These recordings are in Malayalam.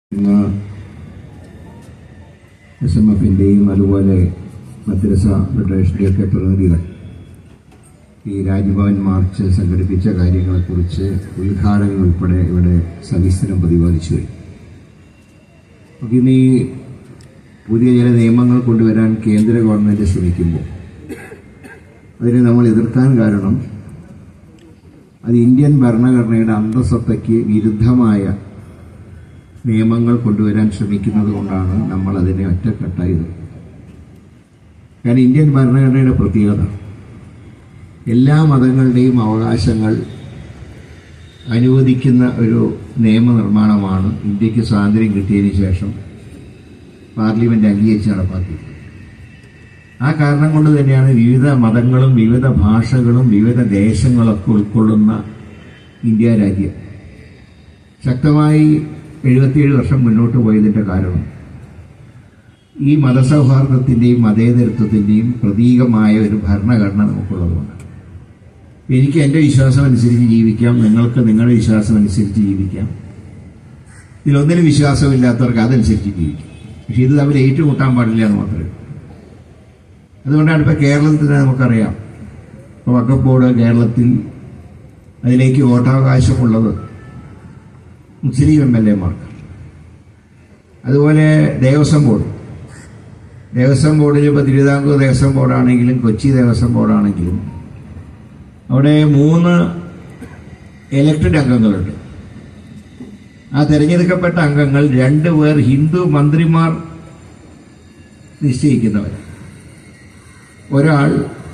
ഇന്ന് എസ് എം എഫിൻ്റെയും അതുപോലെ മദ്രസ ഫെഡറേഷൻ്റെയൊക്കെ പ്രതിനിധികൾ ഈ രാജ്ഭവൻ മാർച്ച് സംഘടിപ്പിച്ച കാര്യങ്ങളെക്കുറിച്ച് ഉദ്ഘാടനം ഉൾപ്പെടെ ഇവിടെ സവിസ്തരം പ്രതിപാദിച്ചു കഴിഞ്ഞു നമുക്ക് ഇന്ന് ഈ പുതിയ ചില നിയമങ്ങൾ കൊണ്ടുവരാൻ കേന്ദ്ര ഗവൺമെൻറ് ശ്രമിക്കുമ്പോൾ അതിനെ നമ്മൾ എതിർക്കാൻ കാരണം അത് ഇന്ത്യൻ ഭരണഘടനയുടെ അന്തസ്സത്തയ്ക്ക് വിരുദ്ധമായ നിയമങ്ങൾ കൊണ്ടുവരാൻ ശ്രമിക്കുന്നത് കൊണ്ടാണ് നമ്മൾ അതിനെ ഒറ്റക്കെട്ടായി എതിർക്കുന്നത് കാരണം ഇന്ത്യൻ ഭരണഘടനയുടെ പ്രത്യേകത എല്ലാ മതങ്ങളുടെയും അവകാശങ്ങൾ അനുവദിക്കുന്ന ഒരു നിയമനിർമ്മാണമാണ് ഇന്ത്യക്ക് സ്വാതന്ത്ര്യം കിട്ടിയതിന് ശേഷം പാർലമെന്റ് അംഗീകരിച്ച് നടപ്പാക്കിയത് ആ കാരണം കൊണ്ട് തന്നെയാണ് വിവിധ മതങ്ങളും വിവിധ ഭാഷകളും വിവിധ ദേശങ്ങളൊക്കെ ഉൾക്കൊള്ളുന്ന ഇന്ത്യ രാജ്യം ശക്തമായി എഴുപത്തിയേഴ് വർഷം മുന്നോട്ട് പോയതിന്റെ കാരണം ഈ മതസൗഹാർദ്ദത്തിന്റെയും മതേതരത്വത്തിന്റെയും പ്രതീകമായ ഒരു ഭരണഘടന നമുക്കുള്ളതുകൊണ്ട് എനിക്ക് എൻ്റെ വിശ്വാസം അനുസരിച്ച് ജീവിക്കാം നിങ്ങൾക്ക് നിങ്ങളുടെ വിശ്വാസം അനുസരിച്ച് ജീവിക്കാം ഇതിലൊന്നിനും വിശ്വാസമില്ലാത്തവർക്ക് അതനുസരിച്ച് ജീവിക്കാം പക്ഷെ ഇത് തമ്മിൽ ഏറ്റുമുട്ടാൻ പാടില്ല എന്ന് മാത്രമേ ഉള്ളൂ. അതുകൊണ്ടാണ് ഇപ്പോൾ കേരളത്തിൽ തന്നെ നമുക്കറിയാം ഇപ്പോൾ വക്കഫ് ബോർഡ് കേരളത്തിൽ അതിലേക്ക് വോട്ടവകാശമുള്ളത് മുസ്ലിം എം എൽ എമാർക്ക് അതുപോലെ ദേവസ്വം ബോർഡ് ദേവസ്വം ബോർഡിൽ ഇപ്പോൾ തിരുവിതാംകൂർ ദേവസ്വം ബോർഡാണെങ്കിലും കൊച്ചി ദേവസ്വം ബോർഡാണെങ്കിലും അവിടെ മൂന്ന് ഇലക്ടഡ് അംഗങ്ങളുണ്ട് ആ തെരഞ്ഞെടുക്കപ്പെട്ട അംഗങ്ങൾ രണ്ട് പേർ ഹിന്ദു മന്ത്രിമാർ നിശ്ചയിക്കുന്നവർ ഒരാൾ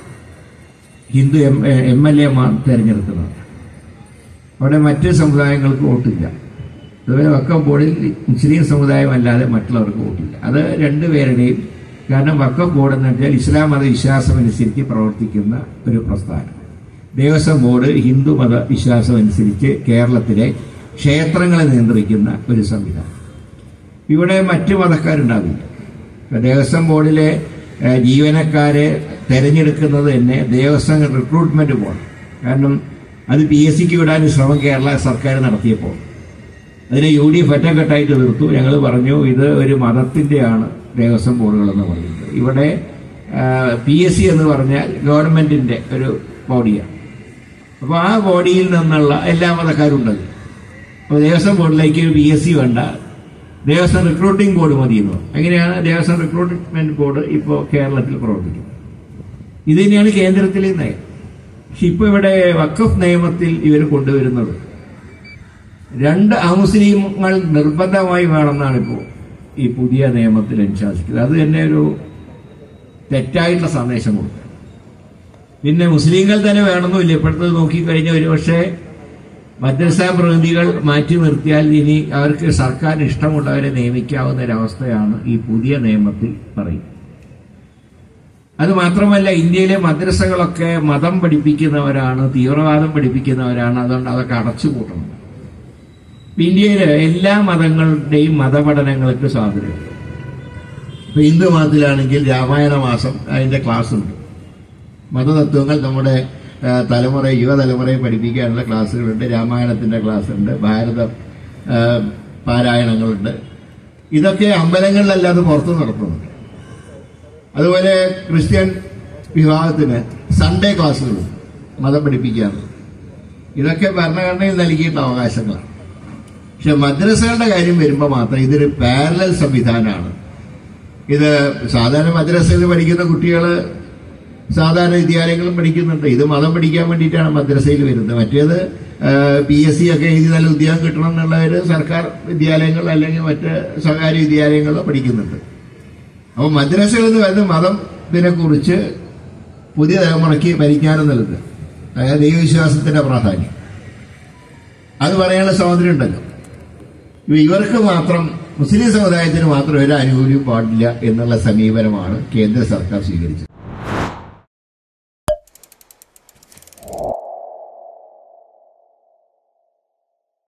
ഹിന്ദു എം എം എൽ എമാർ തിരഞ്ഞെടുക്കുന്നവർ അവിടെ മറ്റ് സമുദായങ്ങൾക്ക് വോട്ടില്ല അതുപോലെ വക്കം ബോർഡിൽ മുസ്ലിം സമുദായം അല്ലാതെ മറ്റുള്ളവർക്ക് വോട്ടില്ല അത് രണ്ടുപേരുടെയും കാരണം വക്കം ബോർഡ് എന്ന് വെച്ചാൽ ഇസ്ലാം മത വിശ്വാസം അനുസരിച്ച് പ്രവർത്തിക്കുന്ന ഒരു പ്രസ്ഥാനം ദേവസ്വം ബോർഡ് ഹിന്ദു മത വിശ്വാസം അനുസരിച്ച് കേരളത്തിലെ ക്ഷേത്രങ്ങളെ നിയന്ത്രിക്കുന്ന ഒരു സംവിധാനം ഇവിടെ മറ്റു മതക്കാരുണ്ടാവില്ല ഇപ്പൊ ദേവസ്വം ബോർഡിലെ ഏഹ്, ജീവനക്കാരെ തെരഞ്ഞെടുക്കുന്നത് തന്നെ ദേവസ്വം റിക്രൂട്ട്മെന്റ് ബോർഡ് കാരണം അത് പി എസ് സിക്ക് വിടാൻ ശ്രമം കേരള സർക്കാർ നടത്തിയപ്പോൾ അതിനെ യു ഡി എഫ് ഒറ്റക്കെട്ടായിട്ട് തീർത്തു ഞങ്ങൾ പറഞ്ഞു ഇത് ഒരു മതത്തിന്റെയാണ് ദേവസ്വം ബോർഡുകൾ എന്ന് പറയുന്നത് ഇവിടെ പി എസ് സി എന്ന് പറഞ്ഞാൽ ഗവൺമെന്റിന്റെ ഒരു ബോഡിയാണ് അപ്പോൾ ആ ബോഡിയിൽ നിന്നുള്ള എല്ലാ മതക്കാരുണ്ടത് അപ്പോൾ ദേവസ്വം ബോർഡിലേക്ക് പി എസ് സി വേണ്ട ദേവസ്വം റിക്രൂട്ടിംഗ് ബോർഡ് മതിയെന്നോ അങ്ങനെയാണ് ദേവസ്വം റിക്രൂട്ട്മെന്റ് ബോർഡ് ഇപ്പോൾ കേരളത്തിൽ പ്രവർത്തിക്കുന്നത് ഇത് തന്നെയാണ് കേന്ദ്രത്തിലെ നയം പക്ഷെ ഇപ്പോൾ ഇവിടെ വഖഫ് നിയമത്തിൽ ഇവർ കൊണ്ടുവരുന്നത് രണ്ട് അമുസ്ലിങ്ങൾ നിർബന്ധമായി വേണമെന്നാണ് ഇപ്പോൾ ഈ പുതിയ നിയമത്തിൽ അനുശാസിക്കുന്നത് അത് തന്നെ ഒരു തെറ്റായിട്ടുള്ള സന്ദേശം കൊടുക്കുക പിന്നെ മുസ്ലിങ്ങൾ തന്നെ വേണമെന്നില്ല ഇപ്പോഴത്തെ നോക്കിക്കഴിഞ്ഞാൽ ഒരുപക്ഷെ മദ്രസ പ്രതിനിധികൾ മാറ്റി നിർത്തിയാൽ ഇനി അവർക്ക് സർക്കാരിന് ഇഷ്ടമുള്ളവരെ നിയമിക്കാവുന്ന ഒരവസ്ഥയാണ് ഈ പുതിയ നിയമത്തിൽ പറയുന്നത് അത് മാത്രമല്ല ഇന്ത്യയിലെ മദ്രസകളൊക്കെ മതം പഠിപ്പിക്കുന്നവരാണ് തീവ്രവാദം പഠിപ്പിക്കുന്നവരാണ് അതുകൊണ്ട് അതൊക്കെ അടച്ചുപൂട്ടണം ഇപ്പൊ ഇന്ത്യയിലെ എല്ലാ മതങ്ങളുടെയും മതപഠനങ്ങൾക്ക് സ്വാതന്ത്ര്യമുണ്ട് ഇപ്പൊ ഹിന്ദു മതത്തിലാണെങ്കിൽ രാമായണ മാസം അതിന്റെ ക്ലാസ് ഉണ്ട് മതതത്വങ്ങൾ നമ്മുടെ ആ, തലമുറ യുവതലമുറയെ പഠിപ്പിക്കാനുള്ള ക്ലാസ്സുകളുണ്ട് രാമായണത്തിന്റെ ക്ലാസ് ഉണ്ട് ഭാരത ആ, പാരായണങ്ങളുണ്ട് ഇതൊക്കെ അമ്പലങ്ങളിലല്ലാതെ പുറത്തു നടത്തുന്നുണ്ട് അതുപോലെ ക്രിസ്ത്യൻ വിഭാഗത്തിന് സൺഡേ ക്ലാസ്സുകളും മതം പഠിപ്പിക്കാറുണ്ട് ഇതൊക്കെ ഭരണഘടനയിൽ നൽകിയിട്ടുള്ള അവകാശങ്ങളാണ് പക്ഷെ മദ്രസകളുടെ കാര്യം വരുമ്പോൾ മാത്രം ഇതൊരു പാരലൽ സംവിധാനമാണ് ഇത് സാധാരണ മദ്രസയിൽ പഠിക്കുന്ന കുട്ടികൾ സാധാരണ വിദ്യാലയങ്ങളും പഠിക്കുന്നുണ്ട് ഇത് മതം പഠിക്കാൻ വേണ്ടിയിട്ടാണ് മദ്രസയിൽ വരുന്നത് മറ്റേത് പി എസ് സി ഒക്കെ എഴുതി നല്ല ഉദ്യോഗം കിട്ടണം എന്നുള്ളവർ സർക്കാർ വിദ്യാലയങ്ങൾ അല്ലെങ്കിൽ മറ്റ് സ്വകാര്യ വിദ്യാലയങ്ങളോ പഠിക്കുന്നുണ്ട് അപ്പോൾ മദ്രസകളിൽ നിന്ന് വരുന്ന മതത്തിനെ കുറിച്ച് പുതിയ തലമുറയ്ക്ക് പരിജ്ഞാനം നൽകുക അതായത് ദൈവവിശ്വാസത്തിന്റെ പ്രാധാന്യം അത് പറയാനുള്ള സ്വാതന്ത്ര്യം ഉണ്ടല്ലോ ഇവ- ഇവർക്ക് മാത്രം മുസ്ലിം സമുദായത്തിന് മാത്രം ഒരു ആനുകൂല്യവും പാടില്ല എന്നുള്ള സമീപനമാണ് കേന്ദ്ര സർക്കാർ സ്വീകരിച്ചത്